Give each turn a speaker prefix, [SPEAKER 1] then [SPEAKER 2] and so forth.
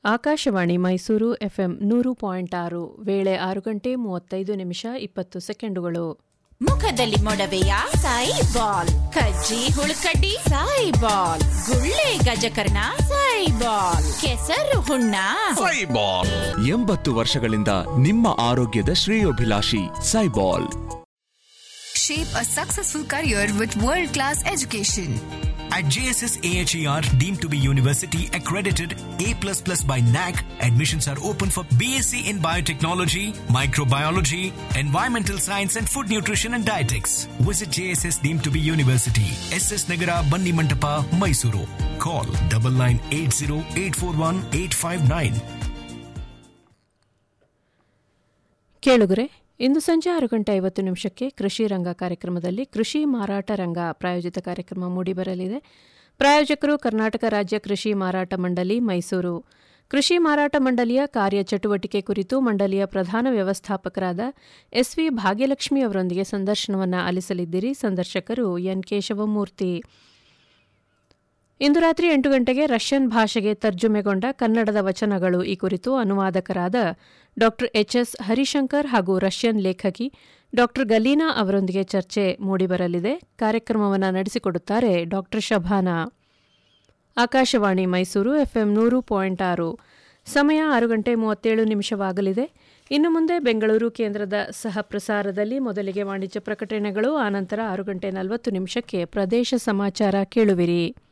[SPEAKER 1] Akashvani Mysuru FM ನೂರು point ಆರು ವೇಳೆ ಆರು ಗಂಟೆ ಮೂವತ್ತೈದು ನಿಮಿಷ ಇಪ್ಪತ್ತು ಸೆಕೆಂಡುಗಳು
[SPEAKER 2] ಮುಖದಲ್ಲಿ ಮೊಡವೆಯ ಸಾಯಿ ಬಾಲ್ ಕಜ್ಜಿ ಹುಳುಕಡ್ಡಿ ಸಾಯಿ ಬಾಲ್ ಗುಳ್ಳೆ ಗಜಕರ್ಣ ಸಾಯಿ ಬಾಲ್ ಕೆಸರು ಹುಣ್ಣ
[SPEAKER 3] ಸೈಬಾಲ್ ಎಂಬತ್ತು ವರ್ಷಗಳಿಂದ ನಿಮ್ಮ ಆರೋಗ್ಯದ ಶ್ರೇಯೋಭಿಲಾಷಿ ಸೈಬಾಲ್
[SPEAKER 4] Shape a successful career with world class education.
[SPEAKER 5] At JSS AHER, deemed to be university accredited A++ by NAC, admissions are open for BSc in biotechnology, microbiology, environmental science and food nutrition and dietetics. Visit JSS deemed to be university, SS Nagara, Bandi Mantapa, Mysuru. Call 9980841859.
[SPEAKER 1] ಕೇಳುಗರೆ ಇಂದು ಸಂಜೆ ಆರು ಗಂಟೆ ಐವತ್ತು ನಿಮಿಷಕ್ಕೆ ಕೃಷಿ ರಂಗ ಕಾರ್ಯಕ್ರಮದಲ್ಲಿ ಕೃಷಿ ಮಾರಾಟ ರಂಗ ಪ್ರಾಯೋಜಿತ ಕಾರ್ಯಕ್ರಮ ಮೂಡಿಬರಲಿದೆ ಪ್ರಾಯೋಜಕರು ಕರ್ನಾಟಕ ರಾಜ್ಯ ಕೃಷಿ ಮಾರಾಟ ಮಂಡಳಿ ಮೈಸೂರು ಕೃಷಿ ಮಾರಾಟ ಮಂಡಳಿಯ ಕಾರ್ಯಚಟುವಟಿಕೆ ಕುರಿತು ಮಂಡಳಿಯ ಪ್ರಧಾನ ವ್ಯವಸ್ಥಾಪಕರಾದ ಎಸ್ವಿ ಭಾಗ್ಯಲಕ್ಷ್ಮಿ ಅವರೊಂದಿಗೆ ಸಂದರ್ಶನವನ್ನು ಆಲಿಸಲಿದ್ದೀರಿ ಸಂದರ್ಶಕರು ಎನ್ ಕೇಶವಮೂರ್ತಿ ಇಂದು ರಾತ್ರಿ ಎಂಟು ಗಂಟೆಗೆ ರಷ್ಯನ್ ಭಾಷೆಗೆ ತರ್ಜುಮೆಗೊಂಡ ಕನ್ನಡದ ವಚನಗಳು ಈ ಕುರಿತು ಅನುವಾದಕರಾದ ಡಾ ಎಚ್ಎಸ್ ಹರಿಶಂಕರ್ ಹಾಗೂ ರಷ್ಯನ್ ಲೇಖಕಿ ಡಾ ಗಲೀನಾ ಅವರೊಂದಿಗೆ ಚರ್ಚೆ ಮೂಡಿಬರಲಿದೆ ಕಾರ್ಯಕ್ರಮವನ್ನು ನಡೆಸಿಕೊಡುತ್ತಾರೆ ಡಾ ಶಭಾನಾ ಆಕಾಶವಾಣಿ ಮೈಸೂರು ಎಫ್ಎಂ ನೂರು ಪಾಯಿಂಟ್ ಆರು ಸಮಯ ಆರು ಗಂಟೆ ಮೂವತ್ತೇಳು ನಿಮಿಷವಾಗಲಿದೆ ಇನ್ನು ಮುಂದೆ ಬೆಂಗಳೂರು ಕೇಂದ್ರದ ಸಹ ಪ್ರಸಾರದಲ್ಲಿ ಮೊದಲಿಗೆ ವಾಣಿಜ್ಯ ಪ್ರಕಟಣೆಗಳು ಆನಂತರ ಆರು ಗಂಟೆ ನಲವತ್ತು ನಿಮಿಷಕ್ಕೆ ಪ್ರದೇಶ ಸಮಾಚಾರ ಕೇಳುವಿರಿ